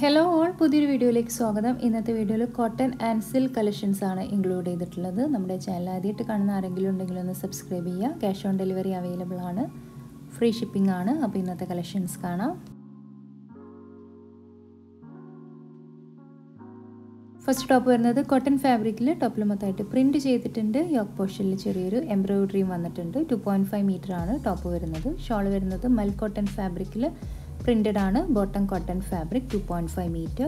hello all പുതിയൊരു വീഡിയോയിലേക്ക് സ്വാഗതം ഇന്നത്തെ വീഡിയോയിൽ കോട്ടൺ ആൻഡ് സിൽക്ക് കളക്ഷൻസ് ആണ് ഇൻക്ലൂഡ് ചെയ്തിട്ടുള്ളത് നമ്മുടെ ചാനൽ ആദ്യമായിട്ട് കാണുന്ന ആരെങ്കിലും ഉണ്ടെങ്കിൽ ഒന്ന് സബ്സ്ക്രൈബ് ചെയ്യുക ക്യാഷ് ഓൺ ഡെലിവറി അവൈലബിൾ ആണ് ഫ്രീ ഷിപ്പിംഗ് ആണ് അപ്പോൾ ഇന്നത്തെ കളക്ഷൻസ് കാണാം ഫസ്റ്റ് ടോപ്പ് വരുന്നത് കോട്ടൺ ഫാബ്രിക്കിൽ ടോപ്പിൽ മൊത്തമായിട്ട് പ്രിൻറ്റ് ചെയ്തിട്ടുണ്ട് യോക്ക് പോർഷനിൽ ചെറിയൊരു എംബ്രോയിഡറിയും വന്നിട്ടുണ്ട് ടു പോയിൻറ്റ് ഫൈവ് മീറ്റർ ആണ് ടോപ്പ് വരുന്നത് ഷോൾ വരുന്നത് മൽ കോട്ടൺ ഫാബ്രിക്കിൽ പ്രിൻറ്റഡ് ആണ് bottom cotton fabric two point five meter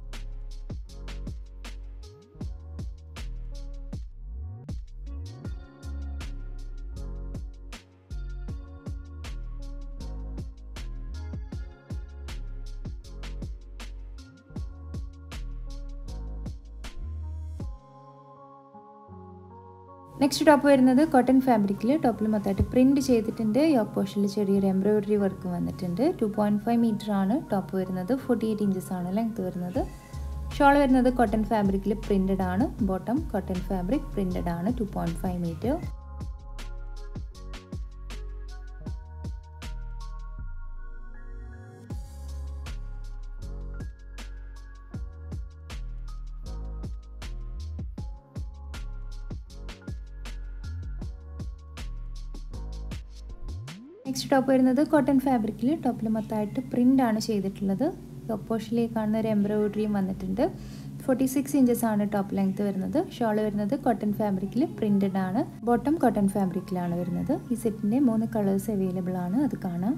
next top വരുന്നത് കോട്ടൺ ഫാബ്രിക്കിൽ ടോപ്പിൽ മൊത്തമായിട്ട് പ്രിൻറ്റ് ചെയ്തിട്ടുണ്ട് യോക്ക് പോർഷനിൽ ചെറിയൊരു എംബ്രോയിഡറി വർക്ക് വന്നിട്ടുണ്ട് ടു പോയിൻറ്റ് ഫൈവ് മീറ്റർ ആണ് ടോപ്പ് വരുന്നത് ഫോർട്ടി എയ്റ്റ് ഇഞ്ചസ് ആണ് ലെങ്ത് വരുന്നത് ഷോൾ വരുന്നത് കോട്ടൺ ഫാബ്രിക്കിൽ പ്രിൻറ്റഡ് ആണ് ബോട്ടം കോട്ടൺ ഫാബ്രിക് പ്രിൻറ്റഡ് ആണ് two point five meter next top വരുന്നത് കോട്ടൺ ഫാബ്രിക്കിൽ ടോപ്പിൽ മൊത്തമായിട്ട് പ്രിൻ്റ് ആണ് ചെയ്തിട്ടുള്ളത് ടോപ്പ് പോർഷനിലേക്ക് കാണുന്ന ഒരു എംബ്രോയിഡറിയും വന്നിട്ടുണ്ട് ഫോർട്ടി സിക്സ് ഇഞ്ചസ് ആണ് ടോപ്പ് ലെങ്ത് വരുന്നത് ഷോൾ വരുന്നത് കോട്ടൺ ഫാബ്രിക്കിൽ പ്രിൻറ്റഡ് ആണ് ബോട്ടം കോട്ടൺ ഫാബ്രിക്കിലാണ് വരുന്നത് ഈ സെറ്റിൻ്റെ മൂന്ന് കളേഴ്സ് അവൈലബിൾ ആണ് അത് കാണാം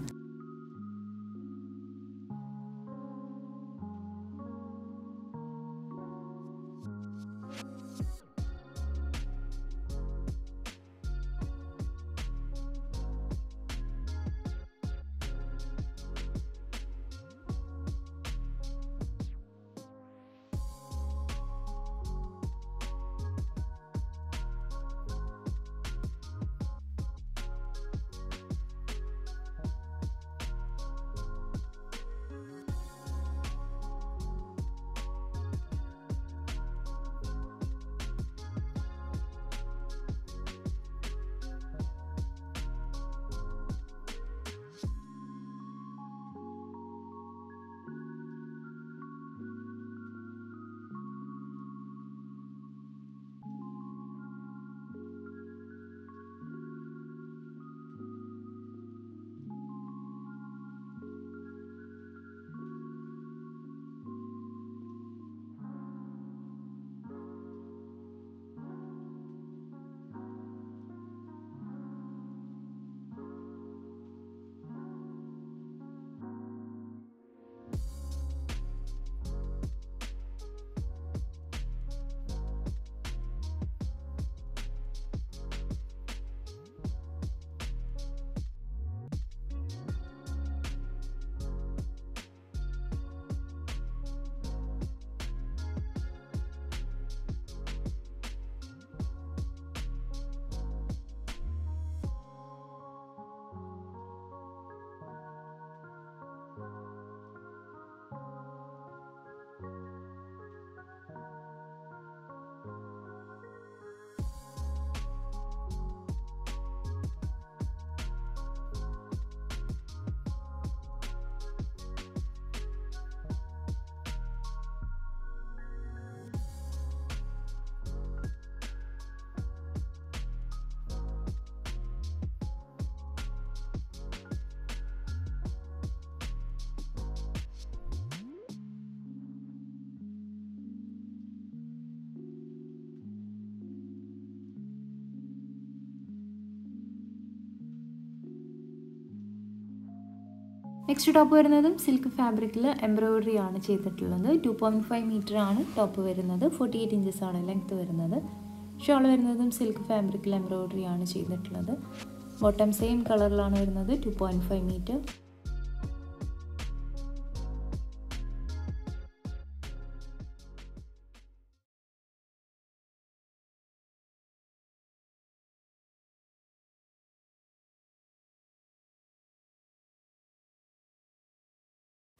നെക്സ്റ്റ് ടോപ്പ് വരുന്നതും സിൽക്ക് ഫാബ്രിക്കിൽ എംബ്രോയിഡറി ആണ് ചെയ്തിട്ടുള്ളത് ടു പോയിൻറ്റ് ഫൈവ് മീറ്റർ ആണ് ടോപ്പ് വരുന്നത് ഫോർട്ടി എയ്റ്റ് ഇഞ്ചസ് ആണ് ലെങ്ത് വരുന്നത് ഷോൾ വരുന്നതും സിൽക്ക് ഫാബ്രിക്കിൽ എംബ്രോയിഡറി ആണ് ചെയ്തിട്ടുള്ളത് ബോട്ടം സെയിം കളറിലാണ് വരുന്നത് two point five meter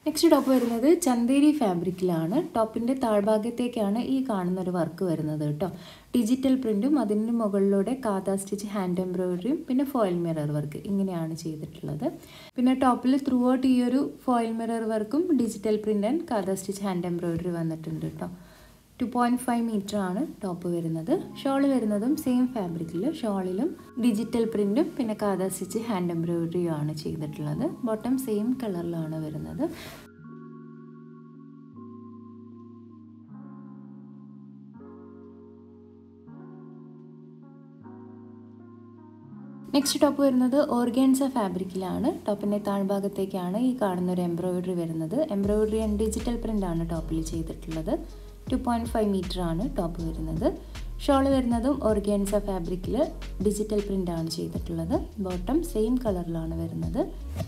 next top വരുന്നത് ചന്തേരി ഫാബ്രിക്കിലാണ് ടോപ്പിൻ്റെ താഴ്ഭാഗത്തേക്കാണ് ഈ കാണുന്ന ഒരു വർക്ക് വരുന്നത് കേട്ടോ ഡിജിറ്റൽ പ്രിൻറ്റും അതിന് മുകളിലൂടെ കാതാ സ്റ്റിച്ച് ഹാൻഡ് എംബ്രോയിഡറിയും പിന്നെ ഫോയിൽ മിറർ വർക്ക് ഇങ്ങനെയാണ് ചെയ്തിട്ടുള്ളത് പിന്നെ ടോപ്പിൽ ത്രൂ ഔട്ട് ഈ ഒരു ഫോയിൽ മിറർ വർക്കും digital print and kantha stitch hand embroidery വന്നിട്ടുണ്ട് കേട്ടോ ടു പോയിൻറ്റ് ഫൈവ് മീറ്റർ ആണ് ടോപ്പ് വരുന്നത് ഷോൾ വരുന്നതും സെയിം ഫാബ്രിക്കിൽ ഷോളിലും ഡിജിറ്റൽ പ്രിൻറ്റും പിന്നെ കാതാ സ്റ്റിച്ച് ഹാൻഡ് എംബ്രോയിഡറിയും ആണ് ചെയ്തിട്ടുള്ളത് ബോട്ടം സെയിം കളറിലാണ് വരുന്നത് നെക്സ്റ്റ് ടോപ്പ് വരുന്നത് ഓർഗാൻസ ഫാബ്രിക്കിലാണ് ടോപ്പിൻ്റെ താഴ്ഭാഗത്തേക്കാണ് ഈ കാണുന്ന ഒരു എംബ്രോയിഡറി വരുന്നത് എംബ്രോയിഡറി ആൻഡ് ഡിജിറ്റൽ പ്രിൻ്റ് ആണ് ടോപ്പിൽ ചെയ്തിട്ടുള്ളത് ടു പോയിൻറ്റ് ഫൈവ് മീറ്റർ ആണ് ടോപ്പ് വരുന്നത് ഷോൾ വരുന്നതും ഓർഗാൻസ ഫാബ്രിക്കിൽ ഡിജിറ്റൽ പ്രിൻ്റ് ആണ് ചെയ്തിട്ടുള്ളത് ബോട്ടം സെയിം കളറിലാണ് വരുന്നത്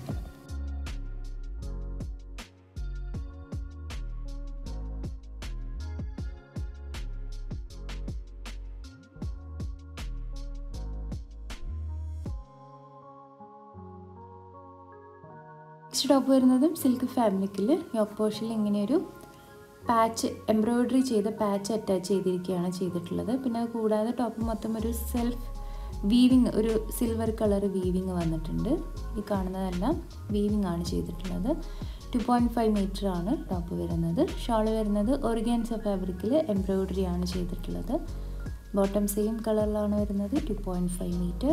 നെക്സ്റ്റ് ടോപ്പ് വരുന്നതും സിൽക്ക് ഫാബ്രിക്കിൽ യോക്ക് പോർഷനിൽ ഇങ്ങനെയൊരു പാച്ച് എംബ്രോയിഡറി ചെയ്ത പാച്ച് അറ്റാച്ച് ചെയ്തിരിക്കുകയാണ് ചെയ്തിട്ടുള്ളത് പിന്നെ അത് കൂടാതെ ടോപ്പ് മൊത്തം ഒരു സെൽഫ് വീവിങ് ഒരു സിൽവർ കളർ വീവിങ് വന്നിട്ടുണ്ട് ഈ കാണുന്നതെല്ലാം വീവിങ് ആണ് ചെയ്തിട്ടുള്ളത് ടു പോയിൻറ്റ് ഫൈവ് മീറ്റർ ആണ് ടോപ്പ് വരുന്നത് ഷോൾ വരുന്നത് ഒറിഗാൻസ ഫാബ്രിക്കിൽ എംബ്രോയിഡറി ആണ് ചെയ്തിട്ടുള്ളത് ബോട്ടം സെയിം കളറിലാണ് വരുന്നത് two point five meter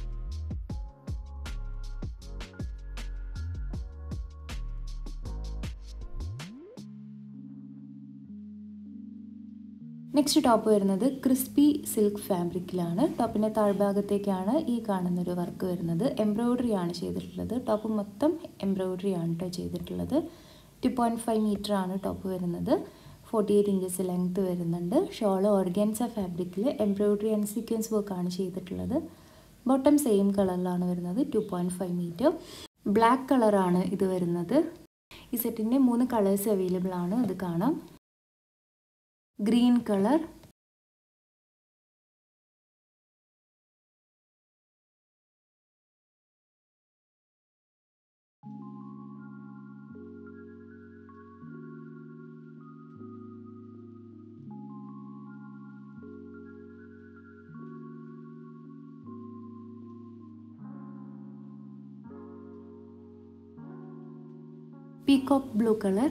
next top വരുന്നത് ക്രിസ്പി സിൽക്ക് ഫാബ്രിക്കിലാണ് ടോപ്പിൻ്റെ താഴ്ഭാഗത്തേക്കാണ് ഈ കാണുന്നൊരു വർക്ക് വരുന്നത് എംബ്രോയിഡറി ആണ് ചെയ്തിട്ടുള്ളത് ടോപ്പ് മൊത്തം എംബ്രോയിഡറി ആണ് കേട്ടോ ചെയ്തിട്ടുള്ളത് ടു പോയിൻറ്റ് ഫൈവ് മീറ്റർ ആണ് ടോപ്പ് വരുന്നത് ഫോർട്ടി എയ്റ്റ് ഇഞ്ചസ് ലെങ്ത് വരുന്നുണ്ട് ഷോൾ ഓർഗാൻസ ഫാബ്രിക്കിൽ എംബ്രോയിഡറി ആൻഡ് സീക്വൻസ് വർക്കാണ് ചെയ്തിട്ടുള്ളത് ബോട്ടം സെയിം കളറിലാണ് വരുന്നത് two point five meter black കളറാണ് ഇത് വരുന്നത് ഈ സെറ്റിൻ്റെ മൂന്ന് കളേഴ്സ് അവൈലബിൾ ആണ് അത് കാണാം green colour peacock blue colour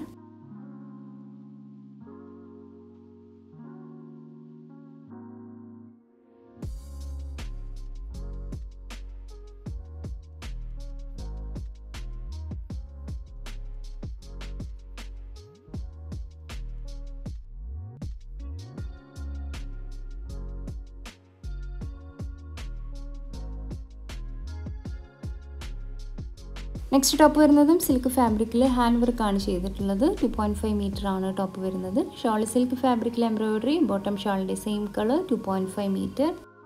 next top വരുന്നതും സിൽക്ക് ഫാബ്രിക്കിൽ ഹാൻഡ് വർക്കാണ് ചെയ്തിട്ടുള്ളത് ടു പോയിൻറ്റ് ഫൈവ് മീറ്റർ ആണ് ടോപ്പ് വരുന്നത് ഷോൾ സിൽക്ക് ഫാബ്രിക്കിൽ എംബ്രോയിഡറി ബോട്ടം ഷാളിൻ്റെ same colour two point five meter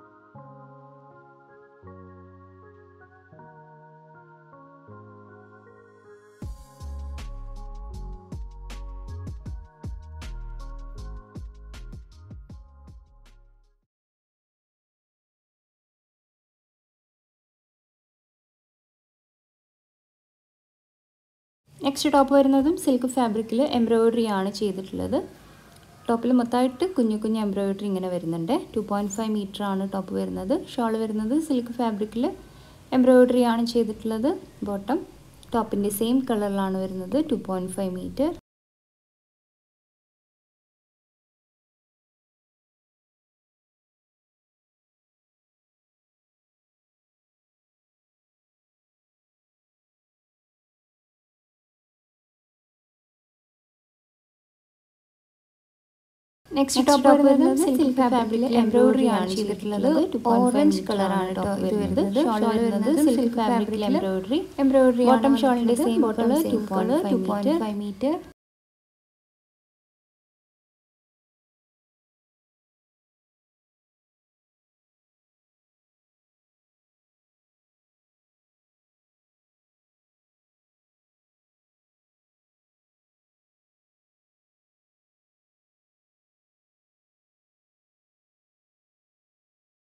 next top വരുന്നതും സിൽക്ക് ഫാബ്രിക്കിൽ എംബ്രോയിഡറി ആണ് ചെയ്തിട്ടുള്ളത് ടോപ്പിൽ മൊത്തമായിട്ട് കുഞ്ഞു കുഞ്ഞു എംബ്രോയിഡറി ഇങ്ങനെ വരുന്നുണ്ട് ടു പോയിൻറ്റ് ഫൈവ് മീറ്റർ ആണ് ടോപ്പ് വരുന്നത് ഷോൾ വരുന്നത് സിൽക്ക് ഫാബ്രിക്കിൽ എംബ്രോയിഡറി ആണ് ചെയ്തിട്ടുള്ളത് ബോട്ടം ടോപ്പിൻ്റെ സെയിം കളറിലാണ് വരുന്നത് two point five meter next top വരുന്നത് സിൽക്ക് ഫാബ്രിക്കിൽ എംബ്രോയിഡറി ആണ് ചെയ്തിട്ടുള്ളത് ഓറഞ്ച് കളറാണ് ടോപ്പ് ഇത് വരുന്നത് ഷോൾ വരുന്നത് സിൽക്ക് ഫാബ്രിക്കിൽ എംബ്രോയിഡറി എംബ്രോയിഡറി ബോട്ടം ഷോളിന്റെ same colour two point five metre